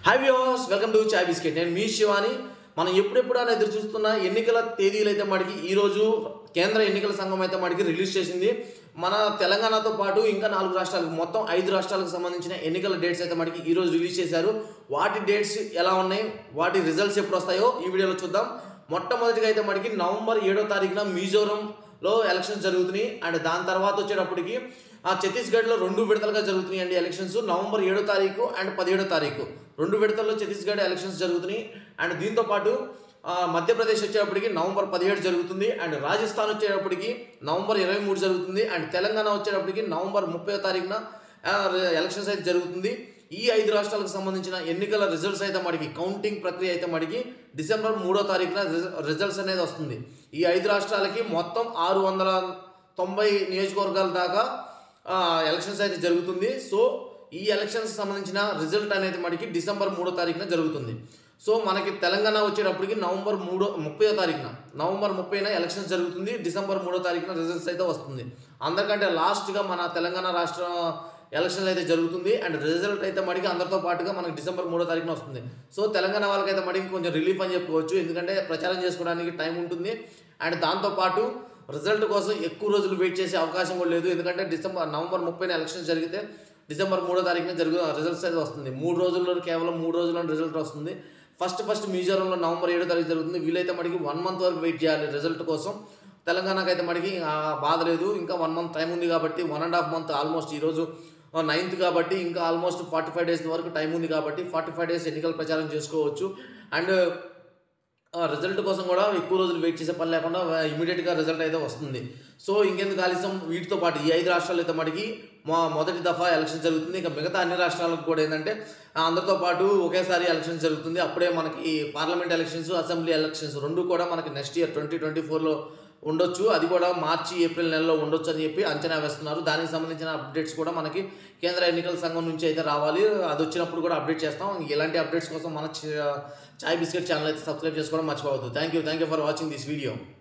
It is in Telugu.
high viewers welcome to chai biscuit నేను మీ శివాని మనం ఎప్పుడెప్పుడు అని ఎదురు చూస్తున్న ఎన్నికల తేదీలు అయితే మటుకి ఈరోజు కేంద్ర ఎన్నికల సంఘం అయితే మటుకి రిలీజ్ చేసింది మన తెలంగాణతో పాటు ఇంకా నాలుగు రాష్ట్రాలకు మొత్తం ఐదు రాష్ట్రాలకు సంబంధించిన ఎన్నికల డేట్స్ అయితే మనకి ఈరోజు రిలీజ్ చేశారు వాటి డేట్స్ ఎలా ఉన్నాయి వాటి రిజల్ట్స్ ఎప్పుడు వస్తాయో ఈ వీడియోలో చూద్దాం మొట్టమొదటిగా అయితే మనకి నవంబర్ ఏడో తారీఖున మిజోరంలో ఎలక్షన్స్ జరుగుతున్నాయి అండ్ దాని తర్వాత వచ్చేటప్పటికి ఆ ఛత్తీస్గఢ్లో రెండు విడతలుగా జరుగుతున్నాయి అండి ఎలక్షన్స్ నవంబర్ ఏడో తారీఖు అండ్ పదిహేడో తారీఖు రెండు విడతల్లో ఛత్తీస్గఢ్ ఎలక్షన్స్ జరుగుతున్నాయి అండ్ దీంతో పాటు ఆ, మధ్యప్రదేశ్ వచ్చేటప్పటికి నవంబర్ పదిహేడు జరుగుతుంది అండ్ రాజస్థాన్ వచ్చేటప్పటికి నవంబర్ ఇరవై మూడు జరుగుతుంది అండ్ తెలంగాణ వచ్చేటప్పటికి నవంబర్ ముప్పై తారీఖున ఆ, ఎలక్షన్స్ అయితే జరుగుతుంది ఈ ఐదు రాష్ట్రాలకు సంబంధించిన ఎన్నికల రిజల్ట్స్ అయితే మనకి కౌంటింగ్ ప్రక్రియ అయితే మనకి డిసెంబర్ మూడో తారీఖున రిజ- రిజల్ట్స్ అనేది వస్తుంది ఈ ఐదు రాష్ట్రాలకి మొత్తం ఆరు వందల తొంభై నియోజకవర్గాల దాకా ఆ, ఎలక్షన్స్ అయితే జరుగుతుంది సో ఈ ఎలక్షన్స్ సంబంధించిన రిజల్ట్ అనేది మనకి డిసెంబర్ మూడో తారీఖున జరుగుతుంది సో మనకి తెలంగాణ వచ్చేటప్పటికి నవంబర్ మూడో ముప్పై తారీఖున నవంబర్ ముప్పైన ఎలక్షన్స్ జరుగుతుంది డిసెంబర్ మూడో తారీఖున రిజల్ట్స్ అయితే వస్తుంది అందరికంటే లాస్ట్గా మన తెలంగాణ రాష్ట్ర ఎలక్షన్స్ అయితే జరుగుతుంది అండ్ రిజల్ట్ అయితే మడికి అందరితో పాటుగా మనకి డిసెంబర్ మూడో తారీఖున వస్తుంది సో తెలంగాణ వాళ్ళకైతే మడికి కొంచెం రిలీఫ్ అని చెప్పుకోవచ్చు ఎందుకంటే ప్రచారం చేసుకోవడానికి టైం ఉంటుంది అండ్ దాంతోపాటు రిజల్ట్ కోసం ఎక్కువ రోజులు వెయిట్ చేసే అవకాశం కూడా లేదు ఎందుకంటే డిసెంబర్ నవంబర్ ముప్పైన ఎలక్షన్ జరిగితే డిసెంబర్ మూడో తారీఖున జరుగు రిజల్ట్స్ అయితే వస్తుంది మూడు రోజుల్లో కేవలం మూడు రోజుల్లో రిజల్ట్ వస్తుంది ఫస్ట్ ఫస్ట్ మిజోరంలో నవంబర్ ఏడో తారీఖు జరుగుతుంది వీలైతే మనకి వన్ మంత్ వరకు వెయిట్ చేయాలి రిజల్ట్ కోసం తెలంగాణకు అయితే మనకి ఆ, బాధ లేదు ఇంకా వన్ మంత్ టైం ఉంది కాబట్టి one and half month almost ఈరోజు నైన్త్ కాబట్టి ఇంకా ఆల్మోస్ట్ ఫార్టీ ఫైవ్ డేస్ వరకు టైం ఉంది కాబట్టి ఫార్టీ ఫైవ్ డేస్ ఎన్నికల ప్రచారం చేసుకోవచ్చు అండ్ రిజల్ట్ కోసం కూడా ఎక్కువ రోజులు వెయిట్ చేసే పని లేకుండా ఇమీడియట్గా రిజల్ట్ అయితే వస్తుంది సో ఇంకెందుకు ఆలస్యం వీటితో పాటు ఈ ఐదు రాష్ట్రాలు అయితే మటుకి మా మొదటి దఫా ఎలక్షన్ జరుగుతుంది ఇంకా మిగతా అన్ని రాష్ట్రాలకు కూడా ఏంటంటే ఆ, అందరితో పాటు ఒకేసారి ఎలక్షన్ జరుగుతుంది అప్పుడే మనకి పార్లమెంట్ ఎలక్షన్స్ అసెంబ్లీ ఎలక్షన్స్ రెండు కూడా మనకి నెక్స్ట్ ఇయర్ ట్వంటీ ట్వంటీ ఫోర్లో ఉండొచ్చు అది కూడా మార్చి ఏప్రిల్ నెలలో ఉండొచ్చు అని చెప్పి అంచనా వేస్తున్నారు దానికి సంబంధించిన అప్డేట్స్ కూడా మనకి కేంద్ర ఎన్నికల సంఘం నుంచి అయితే రావాలి అది వచ్చినప్పుడు కూడా అప్డేట్ చేస్తాం ఇలాంటి అప్డేట్స్ కోసం మన చ- చాయ్ బిస్కెట్ ఛానల్ అయితే సబ్స్క్రైబ్ చేసుకోవడం మర్చిపోవద్దు thank you thank you for watching this video